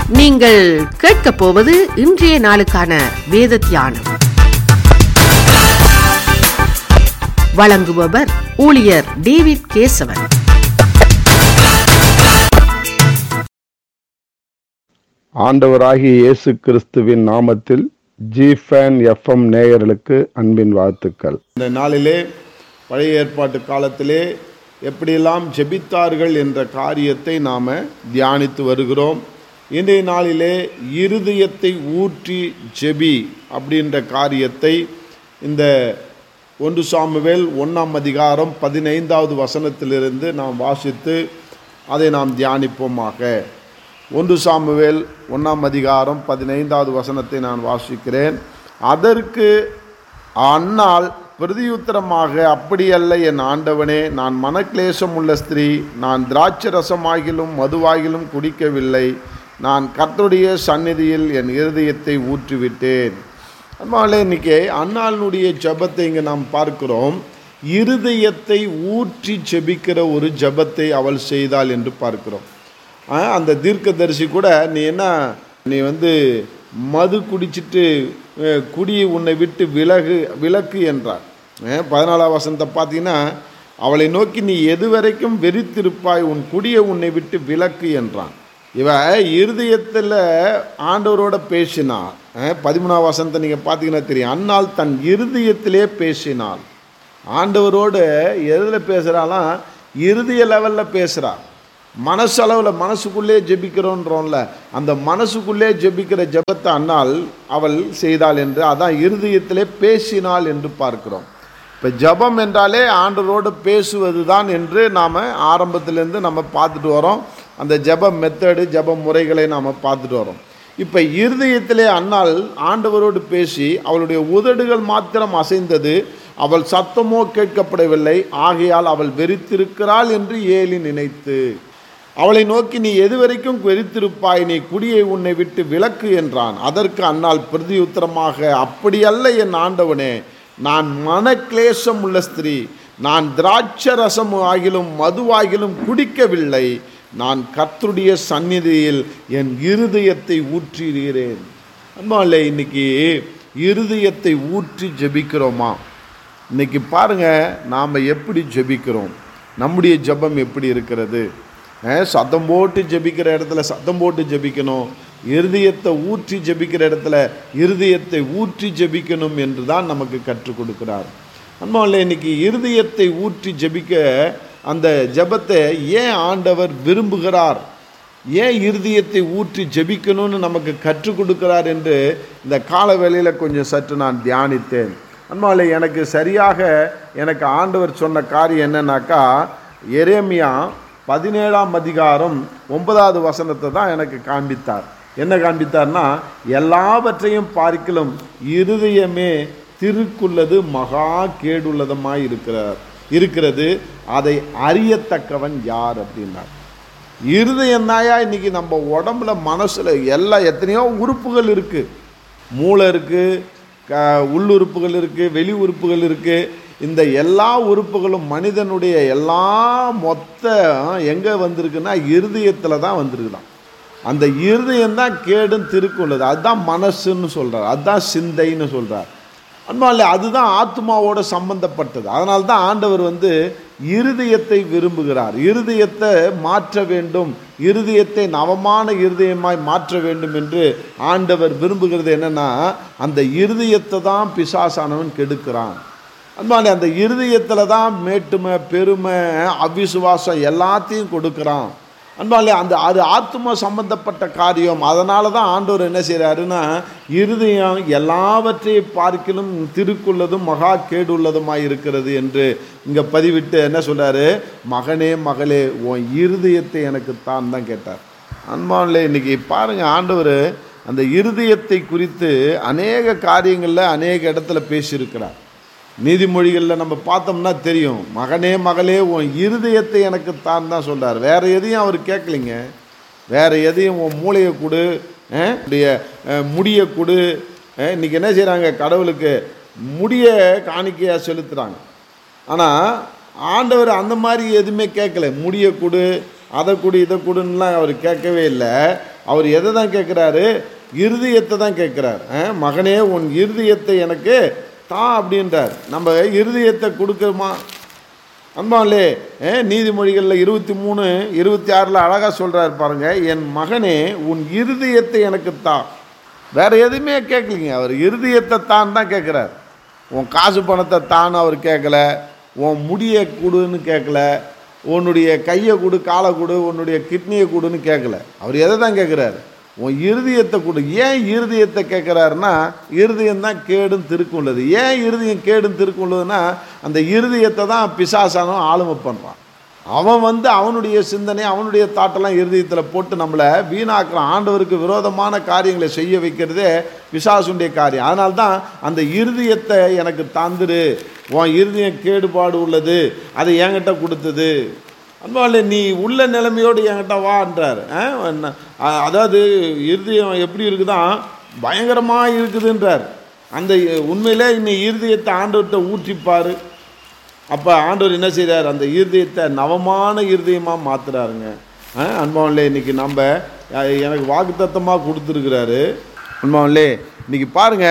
நீங்கள் கேட்கப் போவது இன்றைய நாளுக்கான வேத தியானம் வழங்குபவர் ஊழியர் டேவிட் கேசவன் ஆண்டவராகிய இயேசு கிறிஸ்துவின் நாமத்தில் ஜிஃபேன் எஃப்எம் நேயர்களுக்கு அன்பின் வாழ்த்துக்கள் இந்த நாளிலே பழைய ஏற்பாட்டு காலத்திலே எப்படியெல்லாம் ஜெபித்தார்கள் என்ற காரியத்தை நாம் தியானித்து வருகிறோம் இன்றைய நாளிலே இருதயத்தை ஊற்றி ஜெபி அப்படின்ற காரியத்தை இந்த ஒன்று சாமுவேல் ஒன்றாம் அதிகாரம் பதினைந்தாவது வசனத்திலிருந்து நாம் வாசித்து அதை நாம் தியானிப்போமாக ஒன்று சாமுவேல் ஒன்றாம் அதிகாரம் பதினைந்தாவது வசனத்தை நான் வாசிக்கிறேன் அதற்கு அந்நாள் பிரதியுத்தரமாக அப்படியல்ல என் ஆண்டவனே நான் மனக்லேசம் உள்ள ஸ்திரீ நான் திராட்சை ரசமாகிலும் மதுவாகிலும் குடிக்கவில்லை நான் கர்த்தருடைய சந்நிதியில் என் இருதயத்தை ஊற்றிவிட்டேன் அதனால இன்னைக்கு அன்னாளுடைய ஜெபத்தை இங்கே நாம் பார்க்கிறோம் இருதயத்தை ஊற்றி ஜெபிக்கிற ஒரு ஜெபத்தை அவள் செய்தாள் என்று பார்க்கிறோம் ஆ, அந்த தீர்க்கதரிசி கூட நீ என்ன நீ வந்து மது குடிச்சிட்டு அஹ், குடி உன்னை விட்டு விலகு விலக்கு என்றார் அஹ், பதினாலாம் வசனத்தை பார்த்தீங்கன்னா அவளை நோக்கி நீ எதுவரைக்கும் வெறித்திருப்பாய் உன் குடியை உன்னை விட்டு விலக்கு என்றான் இவ இருதயத்தில் ஆண்டவரோட பேசினாள் அஹ், பதிமூணாம் வசனத்தை நீங்கள் பார்த்தீங்கன்னா தெரியும் அன்னால் தன் இருதயத்திலே பேசினாள் ஆண்டவரோடு எதில் பேசுகிறாலாம் இருதய லெவலில் பேசுகிறார் மனசளவில் மனசுக்குள்ளே ஜெபிக்கிறோன்றோம்ல அந்த மனசுக்குள்ளே ஜெபிக்கிற ஜெபத்தை அன்னால் அவள் செய்தாள் என்று அதான் இருதயத்திலே பேசினாள் என்று பார்க்கிறோம் இப்போ ஜெபம் என்றாலே ஆண்டவரோடு பேசுவது தான் என்று நாம் ஆரம்பத்திலேருந்து நம்ம பார்த்துட்டு வரோம் அந்த ஜெப மெத்தடு ஜெப முறைகளை நாம் பார்த்துட்டு வரோம் இப்போ இருதயத்திலே அன்னால் ஆண்டவரோடு பேசி அவளுடைய உதடுகள் மாத்திரம் அசைந்தது அவள் சத்தமோ கேட்கப்படவில்லை ஆகையால் அவள் வெறித்திருக்கிறாள் என்று ஏலி நினைத்து அவளை நோக்கி நீ எதுவரைக்கும் வெறித்திருப்பாய் நீ குடியை உன்னை விட்டு விலக்கு என்றான் அதற்கு அன்னால் பிரதியுத்தரமாக அப்படியல்ல என் ஆண்டவனே நான் மனக்லேசம் உள்ள ஸ்திரீ நான் திராட்சை ரசம் ஆகிலும் மதுவாகிலும் குடிக்கவில்லை நான் கர்த்தருடைய சந்நிதியில் என் இருதயத்தை ஊற்றுகிறேன் அன்பாலே இன்னைக்கு இருதயத்தை ஊற்றி ஜெபிக்கிறோமா இன்னைக்கு பாருங்க நாம் எப்படி ஜெபிக்கிறோம் நம்முடைய ஜெபம் எப்படி இருக்கிறது அஹ், சத்தம் போட்டு ஜெபிக்கிற இடத்துல சத்தம் போட்டு ஜெபிக்கணும் இருதயத்தை ஊற்றி ஜெபிக்கிற இடத்துல இருதயத்தை ஊற்றி ஜெபிக்கணும் என்று தான் நமக்கு கற்றுக் கொடுக்கிறார் அன்பாவில் இன்னைக்கு இருதயத்தை ஊற்றி ஜெபிக்க அந்த ஜெபத்தை ஏன் ஆண்டவர் விரும்புகிறார் ஏன் இருதயத்தை ஊற்றி ஜெபிக்கணும்னு நமக்கு கற்றுக் கொடுக்கிறார் என்று இந்த கால வேளையில் கொஞ்சம் சற்று நான் தியானித்தேன் அன்பாலே எனக்கு சரியாக எனக்கு ஆண்டவர் சொன்ன காரியம் என்னன்னாக்கா எரேமியா பதினேழாம் அதிகாரம் ஒன்பதாவது வசனத்தை தான் எனக்கு காண்பித்தார் என்ன காண்பித்தார்னா எல்லாவற்றையும் பார்க்கிலும் இருதயமே திருக்குள்ளது மகா கேடுள்ளதுமாய் இருக்கிறார் இருக்கிறது அதை அறியத்தக்கவன் யார் அப்படின்னார் இருதயம் தாயா இன்னைக்கு நம்ம உடம்புல மனசுல எல்லாம் எத்தனையோ உறுப்புகள் இருக்கு மூளை இருக்கு க உள்ளுறுப்புகள் இருக்கு வெளி உறுப்புகள் இருக்கு இந்த எல்லா உறுப்புகளும் மனிதனுடைய எல்லா மொத்த எங்கே வந்திருக்குன்னா இருதயத்தில் தான் வந்திருக்குதான் அந்த இருதயம் தான் கேடும் திருக்குள்ளது அதுதான் மனசுன்னு சொல்றார் அதுதான் சிந்தைன்னு சொல்றார் அன்பாலே அதுதான் ஆத்மாவோட சம்பந்தப்பட்டது அதனால தான் ஆண்டவர் வந்து இருதயத்தை விரும்புகிறார் இருதயத்தை மாற்ற வேண்டும் இருதயத்தை நவமான இருதயமாய் மாற்ற வேண்டும் என்று ஆண்டவர் விரும்புகிறது என்னன்னா அந்த இருதயத்தை தான் பிசாசானவன் கெடுக்கிறான் அன்பாலே அந்த இருதயத்தில் தான் மேட்டுமை பெருமை அவிசுவாசம் எல்லாத்தையும் கொடுக்குறான் அன்பாலே அந்த அது ஆத்மா சம்பந்தப்பட்ட காரியம் அதனால தான் ஆண்டவர் என்ன செய்கிறாருன்னா இருதயம் எல்லாவற்றையும் பார்க்கிலும் திருக்குள்ளதும் மகா கேடுள்ளதுமாய் இருக்கிறது என்று இங்கே பதிவிட்டு என்ன சொல்றாரு மகனே மகளே உன் இருதயத்தை எனக்கு தான் தான் கேட்டார் அன்பாலே இன்னைக்கு பாருங்க ஆண்டவர் அந்த இருதயத்தை குறித்து அநேக காரியங்களில் அநேக இடத்துல பேசியிருக்கிறார் நீதிமொழிகளில் நம்ம பார்த்தோம்னா தெரியும் மகனே மகளே உன் இருதயத்தை எனக்கு தான் தான் சொல்றார் வேற எதையும் அவர் கேட்கலிங்க வேற எதையும் உன் மூளையை கொடு அஹ், உடைய அஹ், முடியை கொடு அஹ், இன்னைக்கு என்ன செய்கிறாங்க கடவுளுக்கு முடிய காணிக்கையாக செலுத்துகிறாங்க ஆனால் ஆண்டவர் அந்த மாதிரி எதுவுமே கேட்கல முடிய கொடு அதை கொடு இதை கொடுன்னுலாம் அவர் கேட்கவே இல்லை அவர் எதை தான் கேட்குறாரு இருதயத்தை தான் கேட்குறார் மகனே உன் இருதயத்தை எனக்கு தா அப்படின்றார் நம்ம இருதயத்தை கொடுக்குறோமா அன்பாலே நீதிமொழிகளில் இருபத்தி மூணு இருபத்தி ஆறில் அழகாக சொல்கிறார் பாருங்க என் மகனே உன் இருதயத்தை எனக்கு தா வேற எதுவுமே கேட்கலிங்க அவர் இருதயத்தை தான் தான் கேட்குறார் உன் காசு பணத்தை தான் அவர் கேட்கல உன் முடியை கொடுன்னு கேட்கல உன்னுடைய கையை கொடு காலை கொடு உன்னுடைய கிட்னியை கொடுன்னு கேட்கல அவர் எதை தான் கேட்குறாரு உன் இருதயத்தை கொடு ஏன் இருதயத்தை கேட்குறாருன்னா இருதயம் தான் கேடும் திருக்கும் உள்ளது ஏன் இருதயம் கேடும் திருக்கும் உள்ளதுன்னா அந்த இருதயத்தை தான் பிசாசானம் ஆளுமை பண்ணுறான் அவன் வந்து அவனுடைய சிந்தனை அவனுடைய தாட்டெல்லாம் இருதயத்தில் போட்டு நம்மளை வீணாக்குறான் ஆண்டவருக்கு விரோதமான காரியங்களை செய்ய வைக்கிறதே பிசாசுடைய காரியம் அதனால தான் அந்த இருதயத்தை எனக்கு தந்துரு உன் இருதயம் கேடுபாடு உள்ளது அதை என்கிட்ட கொடுத்தது அன்பாலே நீ உள்ள நிலைமையோடு என்கிட்ட வான்றார் ஆ, என்ன, ஆ, அதாவது இருதயம் எப்படி இருக்குதான் பயங்கரமாக இருக்குதுன்றார் அந்த உண்மையிலே நீ இருதயத்தை ஆண்டவர்கிட்ட ஊற்றிப்பாரு அப்போ ஆண்டவர் என்ன செய்கிறார் அந்த இருதயத்தை நவமான இருதயமாக மாற்றுறாருங்க அன்பாவன்லே இன்னைக்கு நம்ம அஹ், எனக்கு வாக்குத்தத்தமாக கொடுத்துருக்கிறாரு அன்பாவன்லே இன்னைக்கு பாருங்க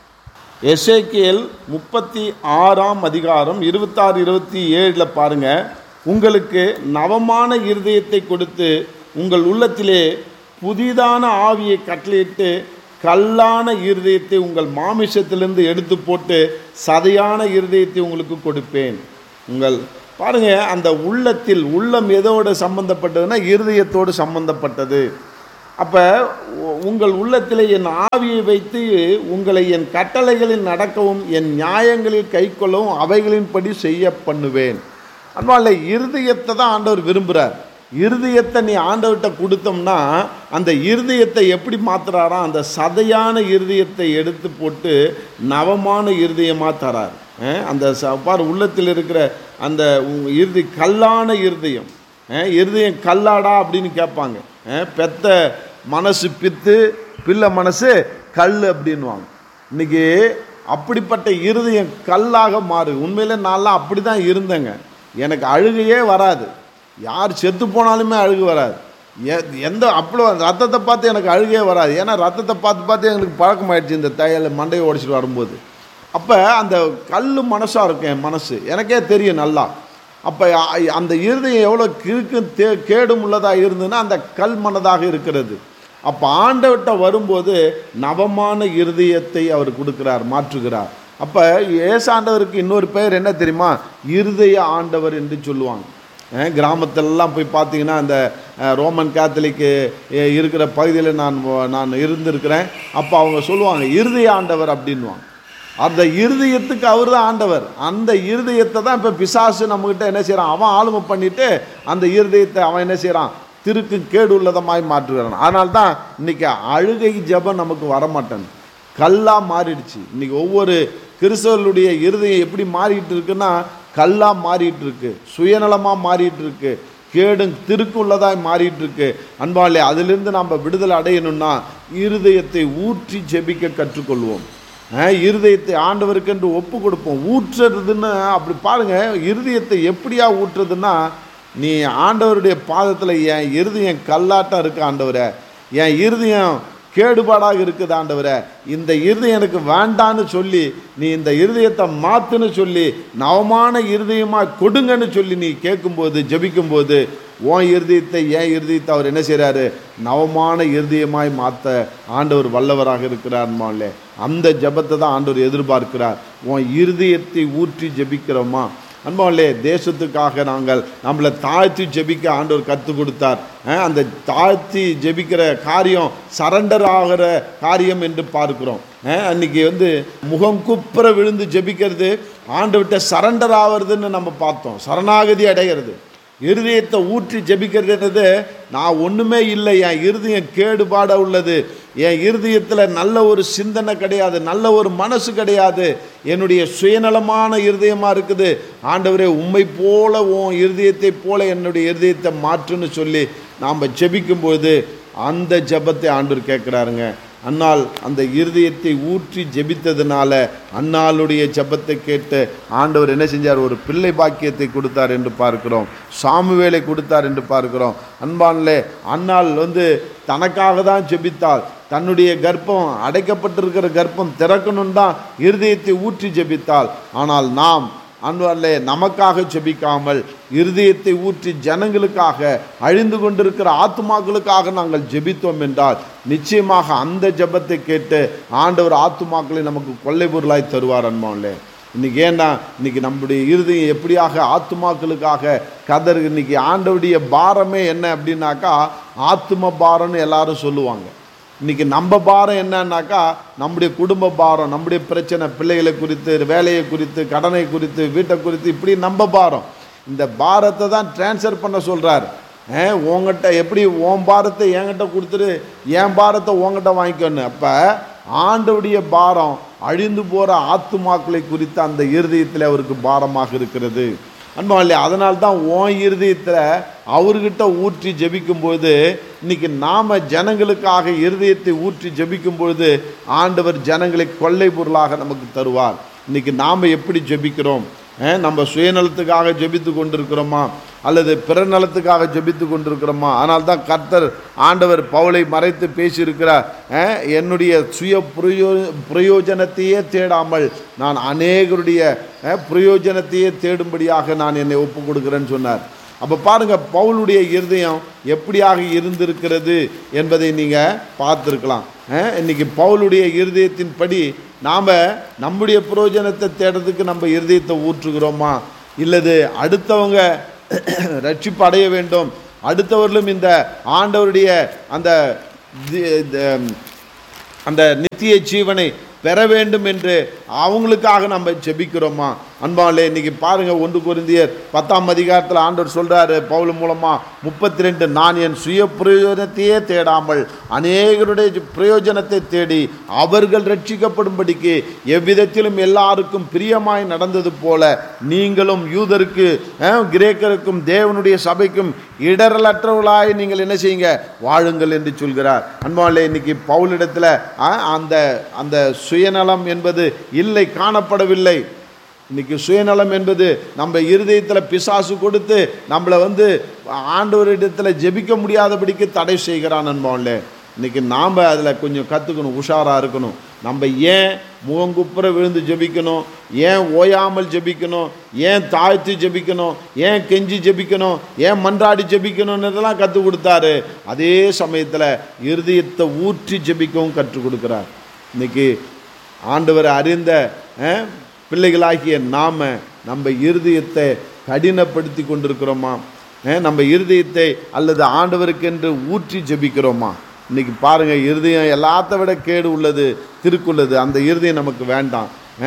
எசேக்கியேல் முப்பத்தி ஆறாம் அதிகாரம் இருபத்தாறு இருபத்தி ஏழில் பாருங்க உங்களுக்கு நவமான இருதயத்தை கொடுத்து உங்கள் உள்ளத்திலே புதிதான ஆவியை கட்டளையிட்டு கல்லான இருதயத்தை உங்கள் மாமிசத்திலிருந்து எடுத்து போட்டு சதையான இருதயத்தை உங்களுக்கு கொடுப்பேன் உங்கள் பாருங்க அந்த உள்ளத்தில் உள்ளம் எதோடு சம்பந்தப்பட்டதுன்னா இருதயத்தோடு சம்பந்தப்பட்டது அப்போ உங்கள் உள்ளத்தில் என் ஆவியை வைத்து உங்களை என் கட்டளைகளில் நடக்கவும் என் நியாயங்களில் கைக்கொள்ளவும் அவைகளின்படி செய்ய பண்ணுவேன் அதனால இருதயத்தை தான் ஆண்டவர் விரும்புகிறார் இருதயத்தை நீ ஆண்டவர்கிட்ட கொடுத்தோம்னா அந்த இருதயத்தை எப்படி மாத்துறாராம் அந்த சதையான இருதயத்தை எடுத்து போட்டு நவமான இருதயமாக தரார் அஹ் அந்த ச- பாரு உள்ளத்தில் இருக்கிற அந்த உங்க இருதி கல்லான இருதயம் அஹ் இருதயம் கல்லாடா அப்படின்னு கேட்பாங்க அஹ் பெத்த மனசு பித்து பிள்ளை மனசு கல் அப்படின்வாங்க இன்னைக்கு அப்படிப்பட்ட இருதயம் கல்லாக மாறு உண்மையில நான்லாம் அப்படி தான் இருந்தேங்க எனக்கு அழுகையே வராது யார் செத்து போனாலுமே அழுகு வராது எ- எந்த அப்பளோ ரத்தத்தை பார்த்து எனக்கு அழுகையே வராது ஏன்னா ரத்தத்தை பார்த்து பார்த்து எங்களுக்கு பழக்கமாயிடுச்சு இந்த தையல் மண்டையை உடச்சிட்டு வரும்போது அப்போ அந்த கல் மனசாக இருக்கும் என் மனசு எனக்கே தெரியும் நல்லா அப்போ அந்த இருதயம் எவ்வளோ கிறுக்கு தே கேடும் உள்ளதாக இருந்ததுன்னா அந்த கல் மனதாக இருக்கிறது அப்போ ஆண்டவர்கிட்ட வரும்போது நவமான இருதயத்தை அவர் கொடுக்கிறார் மாற்றுகிறார் அப்போ ஏசாண்டவருக்கு இன்னொரு பேர் என்ன தெரியுமா இருதய ஆண்டவர் என்று சொல்லுவாங்க அஹ் கிராமத்திலலாம் போய் பார்த்தீங்கன்னா அந்த அஹ், ரோமன் கேத்தலிக்கு அஹ், இருக்கிற பகுதியில் நான் வ- நான் இருந்திருக்கிறேன் அப்போ அவங்க சொல்லுவாங்க இருதய ஆண்டவர் அப்படின்வாங்க அந்த இருதயத்துக்கு அவர் தான் ஆண்டவர் அந்த இருதயத்தை தான் இப்போ பிசாசு நம்மக்கிட்ட என்ன செய்கிறான் அவன் ஆளுமை பண்ணிட்டு அந்த இருதயத்தை அவன் என்ன செய்கிறான் திருக்கு கேடு உள்ளதமாய் மாற்றுகிறான் அதனால தான் இன்னைக்கு அழுகை ஜெபம் நமக்கு வரமாட்டேன் கல்லாக மாறிடுச்சு இன்னைக்கு ஒவ்வொரு கிறிஸ்தவர்களுடைய இருதயம் எப்படி மாறிட்டு இருக்குன்னா கல்லாக மாறிட்டு இருக்கு சுயநலமாக மாறிட்டு இருக்கு கேடும் திருக்குள்ளதாய் மாறிட்டு இருக்கு அன்பாலே அதிலிருந்து நம்ம விடுதலை அடையணும்னா இருதயத்தை ஊற்றி ஜெபிக்க கற்றுக்கொள்வோம் அஹ், இருதயத்தை ஆண்டவருக்கென்று ஒப்பு கொடுப்போம் ஊற்றுறதுன்னு அப்படி பாருங்க இருதயத்தை எப்படியா ஊற்றுறதுன்னா நீ ஆண்டவருடைய பாதத்தில் என் இருதயம் கல்லாட்டம் இருக்கு ஆண்டவரே என் இருதயம் கேடுபாடாக இருக்குது ஆண்டவரே இந்த இருதயம் எனக்கு வேண்டான்னு சொல்லி நீ இந்த இருதயத்தை மாத்துன்னு சொல்லி நவமான இருதயமாக கொடுங்கன்னு சொல்லி நீ கேட்கும்போது ஜெபிக்கும்போது உன் இருதயத்தை என் இருதயத்தை அவர் என்ன செய்கிறாரு நவமான இருதயமாய் மாற்ற ஆண்டவர் வல்லவராக இருக்கிறார்மாலே அந்த ஜெபத்தை தான் ஆண்டவர் எதிர்பார்க்கிறார் உன் இருதயத்தை ஊற்றி ஜெபிக்கிறோமா அன்பாலே தேசத்துக்காக நாங்கள் நம்மளை தாழ்த்தி ஜெபிக்க ஆண்டவர் கற்றுக் கொடுத்தார் அஹ் அந்த தாழ்த்தி ஜெபிக்கிற காரியம் சரண்டர் ஆகிற காரியம் என்று பார்க்கிறோம் அஹ் அன்னைக்கு வந்து முகம் குப்புற விழுந்து ஜெபிக்கிறது ஆண்டவர்கிட்ட சரண்டர் ஆகிறதுன்னு நம்ம பார்த்தோம் சரணாகதி அடைகிறது இருதயத்தை ஊற்றி ஜெபிக்கிறதுன்றது நான் ஒன்றுமே இல்லை என் இருதயம் கேடுபாட உள்ளது என் இருதயத்தில் நல்ல ஒரு சிந்தனை கிடையாது நல்ல ஒரு மனசு கிடையாது என்னுடைய சுயநலமான இருதயமாக இருக்குது ஆண்டவரே உம்மை போல உன் இருதயத்தை போல என்னுடைய இருதயத்தை மாற்றுன்னு சொல்லி நாம் ஜெபிக்கும்போது அந்த ஜெபத்தை ஆண்டவர் கேட்குறாருங்க அன்னாள் அந்த இருதயத்தை ஊற்றி ஜெபித்ததுனால அன்னாளுடைய ஜெபத்தை கேட்டு ஆண்டவர் என்ன செஞ்சார் ஒரு பிள்ளை பாக்கியத்தை கொடுத்தார் என்று பார்க்கிறோம் சாமுவேலை கொடுத்தார் என்று பார்க்கிறோம் அன்பான்லே அன்னாள் வந்து தனக்காக தான் ஜெபித்தாள் தன்னுடைய கர்ப்பம் அடைக்கப்பட்டிருக்கிற கர்ப்பம் திறக்கணும் தான் இருதயத்தை ஊற்றி ஜெபித்தாள் ஆனால் நாம் அன்பாலே நமக்காக ஜெபிக்காமல் இருதயத்தை ஊற்றி ஜனங்களுக்காக அழிந்து கொண்டிருக்கிற ஆத்துமாக்களுக்காக நாங்கள் ஜெபித்தோம் என்றால் நிச்சயமாக அந்த ஜெபத்தை கேட்டு ஆண்டவர் ஆத்துமாக்களை நமக்கு கொள்ளை பொருளாய் தருவார் அன்பாலே இன்னைக்கு ஏன்னா இன்னைக்கு நம்முடைய இருதயம் எப்படியாக ஆத்துமாக்களுக்காக கதறு இன்னைக்கு ஆண்டவருடைய பாரமே என்ன அப்படின்னாக்கா ஆத்தும பாரம்னு எல்லாரும் சொல்லுவாங்க இன்னைக்கு நம்ம பாரம் என்னன்னாக்கா நம்முடைய குடும்ப பாரம் நம்முடைய பிரச்சனை பிள்ளைகளை குறித்து வேலையை குறித்து கடனை குறித்து வீட்டை குறித்து இப்படி நம்ம பாரம் இந்த பாரத்தை தான் ட்ரான்ஸ்ஃபர் பண்ண சொல்கிறார் உங்ககிட்ட எப்படி உன் பாரத்தை என்கிட்ட கொடுத்துட்டு என் பாரத்தை உங்ககிட்ட வாங்கிக்கணும் அப்போ ஆண்டவுடைய பாரம் அழிந்து போகிற ஆத்துமாக்களை குறித்த அந்த இருதயத்தில் அவருக்கு பாரமாக இருக்கிறது அன்பா இல்லையா அதனால தான் உன் இருதயத்தில் அவர்கிட்ட ஊற்றி ஜெபிக்கும்போது இன்னைக்கு நாம் ஜனங்களுக்காக இருதயத்தை ஊற்றி ஜெபிக்கும் பொழுது ஆண்டவர் ஜனங்களை கொள்ளை பொருளாக நமக்கு தருவார் இன்னைக்கு நாம் எப்படி ஜெபிக்கிறோம் அஹ், நம்ம சுயநலத்துக்காக ஜெபித்து கொண்டிருக்கிறோமா அல்லது பிற நலத்துக்காக ஜெபித்து கொண்டிருக்கிறோமா ஆனால் தான் கர்த்தர் ஆண்டவர் பவுலை மறைத்து பேசியிருக்கிறார் அஹ், என்னுடைய சுய பிரயோ பிரயோஜனத்தையே தேடாமல் நான் அநேகருடைய அஹ், பிரயோஜனத்தையே தேடும்படியாக நான் என்னை ஒப்பு கொடுக்குறேன்னு சொன்னார் அப்போ பாருங்க பவுலுடைய இருதயம் எப்படியாக இருந்திருக்கிறது என்பதை நீங்கள் பார்த்துருக்கலாம் அஹ், இன்னைக்கு பவுலுடைய இருதயத்தின்படி நாம் நம்முடைய பிரயோஜனத்தை தேடுறதுக்கு நம்ம இருதயத்தை ஊற்றுகிறோமா இல்லது அடுத்தவங்க ரட்சிப்பு அடைய வேண்டும் அடுத்தவர்களும் இந்த ஆண்டவருடைய அந்த தி- த- அந்த நித்திய ஜீவனை பெற வேண்டும் என்று அவங்களுக்காக நம்ம ஜெபிக்கிறோமா அன்பாலே இன்னைக்கு பாருங்க ஒன்று குருந்தியர் பத்தாம் அதிகாரத்தில் ஆண்டவர் சொல்றாரு பவுல் மூலமா முப்பத்தி ரெண்டு நான் என் சுய பிரயோஜனத்தையே தேடாமல் அநேகருடைய பிரயோஜனத்தை தேடி அவர்கள் ரட்சிக்கப்படும்படிக்கு எவ்விதத்திலும் எல்லாருக்கும் பிரியமாய் நடந்தது போல நீங்களும் யூதருக்கு அஹ், கிரேக்கருக்கும் தேவனுடைய சபைக்கும் இடரலற்றவர்களாய் நீங்கள் என்ன செய்யுங்க வாழுங்கள் என்று சொல்கிறார் அன்பாலே இன்னைக்கு பவுலிடத்தில் அஹ், அந்த அந்த சுயநலம் என்பது இல்லை காணப்படவில்லை இன்னைக்கு சுயநலம் என்பது நம்ம இருதயத்தில் பிசாசு கொடுத்து நம்மளை வந்து ஆண்டவரிடத்தில் ஜெபிக்க முடியாதபடிக்கு தடை செய்கிறான் அன்பான்லே இன்னைக்கு நாம் அதில் கொஞ்சம் கற்றுக்கணும் உஷாராக இருக்கணும் நம்ம ஏன் முகங்குப்புற விழுந்து ஜெபிக்கணும் ஏன் ஓயாமல் ஜெபிக்கணும் ஏன் தாழ்த்தி ஜெபிக்கணும் ஏன் கெஞ்சி ஜெபிக்கணும் ஏன் மன்றாடி ஜெபிக்கணும்ன்றதெல்லாம் கற்றுக் கொடுத்தாரு அதே சமயத்தில் இருதயத்தை ஊற்றி ஜெபிக்கவும் கற்றுக் கொடுக்குறார் இன்னைக்கு ஆண்டவர் அறிந்த அஹ், பிள்ளைகளாகிய நாம நம்ம இருதயத்தை கடினப்படுத்தி கொண்டிருக்கிறோமா அஹ், நம்ம இருதயத்தை அல்லது ஆண்டவருக்கென்று ஊற்றி ஜெபிக்கிறோமா இன்னைக்கு பாருங்க இருதயம் எல்லாத்த விட கேடு உள்ளது திருக்குள்ளது அந்த இருதயம் நமக்கு வேண்டாம்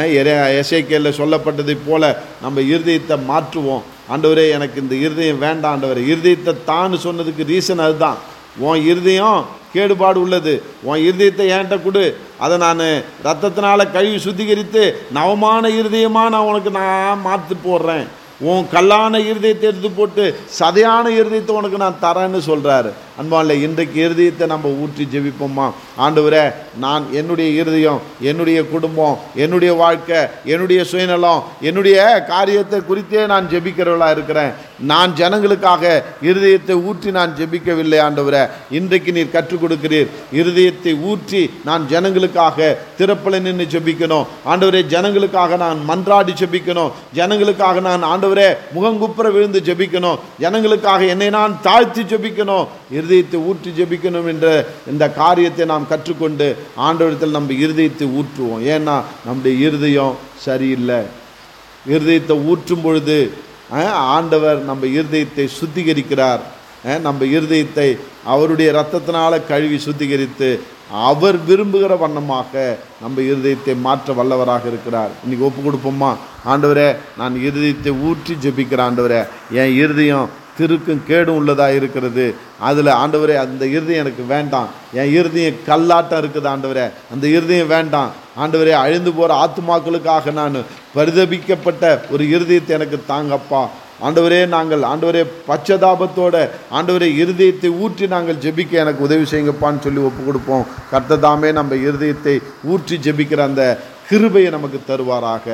எஸ்ஐகேல சொல்லப்பட்டதைப் போல நம்ம இருதயத்தை மாற்றுவோம் ஆண்டவரே எனக்கு இந்த இருதயம் வேண்டாம் ஆண்டவரே இருதயத்தை தான் சொன்னதுக்கு ரீசன் அதுதான் உன் இருதயம் கேடுபாடு உள்ளது உன் இருதயத்தை என்கிட்ட கொடு அதை நான் ரத்தத்தினால கழுவி சுத்திகரித்து நவமான இருதயமாக நான் உனக்கு நான் மாற்றி போடுறேன் உன் கல்லான இருதயத்தை எடுத்து போட்டு சதையான இருதயத்தை உனக்கு நான் தரேன்னு சொல்கிறாரு அன்பான்ல இன்றைக்கு இருதயத்தை நம்ம ஊற்றி ஜெபிப்போமா ஆண்டவரே நான் என்னுடைய இருதயம் என்னுடைய குடும்பம் என்னுடைய வாழ்க்கை என்னுடைய சுயநலம் என்னுடைய காரியத்தை குறித்தே நான் ஜெபிக்கிறவளா இருக்கிறேன் நான் ஜனங்களுக்காக இருதயத்தை ஊற்றி நான் ஜெபிக்கவில்லை ஆண்டவரே இன்றைக்கு நீர் கற்றுக் கொடுக்கிறீர் இருதயத்தை ஊற்றி நான் ஜனங்களுக்காக திறப்பல நின்று ஜெபிக்கணும் ஆண்டவரே ஜனங்களுக்காக நான் மன்றாடி ஜெபிக்கணும் ஜனங்களுக்காக நான் ஆண்டவரே முகங்குப்புற விழுந்து ஜெபிக்கணும் ஜனங்களுக்காக என்னை நான் தாழ்த்தி ஜெபிக்கணும் இருதயத்தை ஊற்றி ஜெபிக்கணும் என்ற இந்த காரியத்தை நாம் கற்றுக்கொண்டு ஆண்டவரத்தில் நம்ம இருதயத்தை ஊற்றுவோம் ஏன்னா நம்முடைய இருதயம் சரியில்லை இருதயத்தை ஊற்றும் பொழுது அஹ், ஆண்டவர் நம்ம இருதயத்தை சுத்திகரிக்கிறார் அஹ், நம்ம இருதயத்தை அவருடைய இரத்தத்தினால கழுவி சுத்திகரித்து அவர் விரும்புகிற வண்ணமாக நம்ம இருதயத்தை மாற்ற வல்லவராக இருக்கிறார் இன்னைக்கு ஒப்பு கொடுப்போமா ஆண்டவரே நான் இருதயத்தை ஊற்றி ஜெபிக்கிறேன் ஆண்டவரே என் இருதயம் திருக்கும் கேடும் உள்ளதாக இருக்கிறது அதில் ஆண்டவரே அந்த இருதயம் எனக்கு வேண்டாம் என் இருதயம் கல்லாட்டம் இருக்குது ஆண்டவரே அந்த இருதயம் வேண்டாம் ஆண்டவரே அழிந்து போகிற ஆத்துமாக்களுக்காக நான் பரிதபிக்கப்பட்ட ஒரு இருதயத்தை எனக்கு தாங்கப்பா ஆண்டவரே நாங்கள் ஆண்டவரே பச்சதாபத்தோட ஆண்டவரே இருதயத்தை ஊற்றி நாங்கள் ஜெபிக்க எனக்கு உதவி செய்யுங்கப்பான்னு சொல்லி ஒப்பு கொடுப்போம் கர்த்ததாமே நம்ம இருதயத்தை ஊற்றி ஜெபிக்கிற அந்த கிருபையை நமக்கு தருவாராக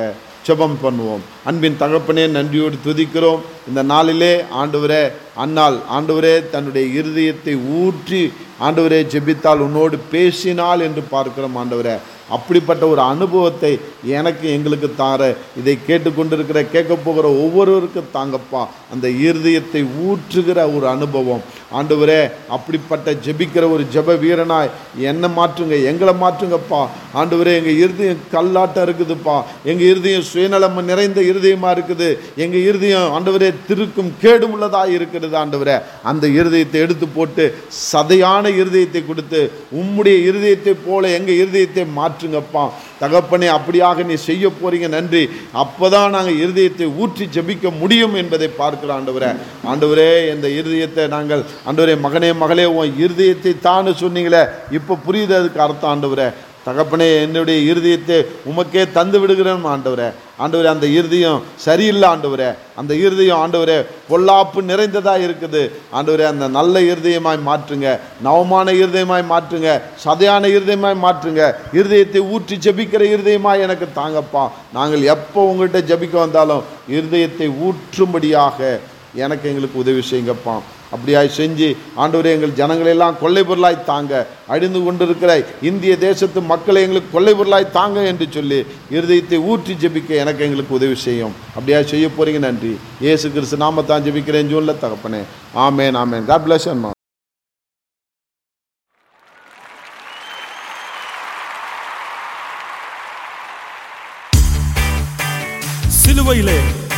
ஜெபம் பண்ணுவோம் அன்பின் தகப்பனே நன்றியோடு துதிக்கிறோம் இந்த நாளிலே ஆண்டவரே அன்னாள் ஆண்டவரே தன்னுடைய இருதயத்தை ஊற்றி ஆண்டவரே ஜெபித்தால் உன்னோடு பேசினாள் என்று பார்க்கிறோம் ஆண்டவரே அப்படிப்பட்ட ஒரு அனுபவத்தை எனக்கு எங்களுக்கு தார இதை கேட்டுக்கொண்டிருக்கிற கேட்க போகிற ஒவ்வொருவருக்கும் தாங்கப்பா அந்த இருதயத்தை ஊற்றுகிற ஒரு அனுபவம் ஆண்டவரே அப்படிப்பட்ட ஜெபிக்கிற ஒரு ஜெப வீரனாய் என்ன மாற்றுங்க எங்களை மாற்றுங்கப்பா ஆண்டவரே எங்கள் இருதயம் கல்லாட்டம் இருக்குதுப்பா எங்கள் இருதயம் சுயநலம் நிறைந்த இருதயமாக இருக்குது எங்கள் இருதயம் ஆண்டவரே திருக்கும் கேடும் உள்ளதாக இருக்கிறது ஆண்டவரே அந்த இருதயத்தை எடுத்து போட்டு சதையான இருதயத்தை கொடுத்து உம்முடைய இருதயத்தை போல எங்கள் இருதயத்தை மாற்றுங்கப்பா தகப்பனே அப்படியாக நீ செய்ய போறீங்க நன்றி அப்பதான் நாங்கள் இருதயத்தை ஊற்றி ஜெபிக்க முடியும் என்பதை பார்க்கிறோம் ஆண்டவரே ஆண்டவரே இந்த இருதயத்தை நாங்கள் ஆண்டவரே மகனே மகளே உன் இருதயத்தை தான்னு சொன்னீங்களே இப்போ புரியுது அதுக்கு அர்த்தம் ஆண்டவரே தகப்பனே என்னுடைய இருதயத்தை உமக்கே தந்து விடுகிறேன் ஆண்டவரே ஆண்டவரே அந்த இருதயம் சரியில்லை ஆண்டவரே அந்த இருதயம் ஆண்டவரே பொல்லாப்பு நிறைந்ததா இருக்குது ஆண்டவரே அந்த நல்ல இருதயமாய் மாற்றுங்க நவமான இருதயமாய் மாற்றுங்க சதையான இருதயமாய் மாற்றுங்க இருதயத்தை ஊற்றி ஜெபிக்கிற இருதயமாய் எனக்கு தாங்கப்பா நாங்கள் எப்போ உங்கள்கிட்ட ஜெபிக்க வந்தாலும் இருதயத்தை ஊற்றும்படியாக எனக்கு எங்களுக்கு உதவி செய்யுங்கப்பா அப்படியாய் செஞ்சு ஆண்டவரே எங்கள் ஜனங்களெல்லாம் கொள்ளை பொருளாய் தாங்க அழிந்து கொண்டிருக்கிற இந்திய தேசத்து மக்களை எங்களுக்கு கொள்ளை பொருளாய் தாங்க என்று சொல்லி இருதயத்தை ஊற்றி ஜெபிக்க எனக்கு எங்களுக்கு உதவி செய்யும் அப்படியா செய்ய போறீங்க நன்றி இயேசு கிறிஸ்து நாமத்தான் ஜெபிக்கிறேன் ஜூன்ல தகப்பனே ஆமேன் ஆமேன் God bless you, அம்மா சிலுவையிலே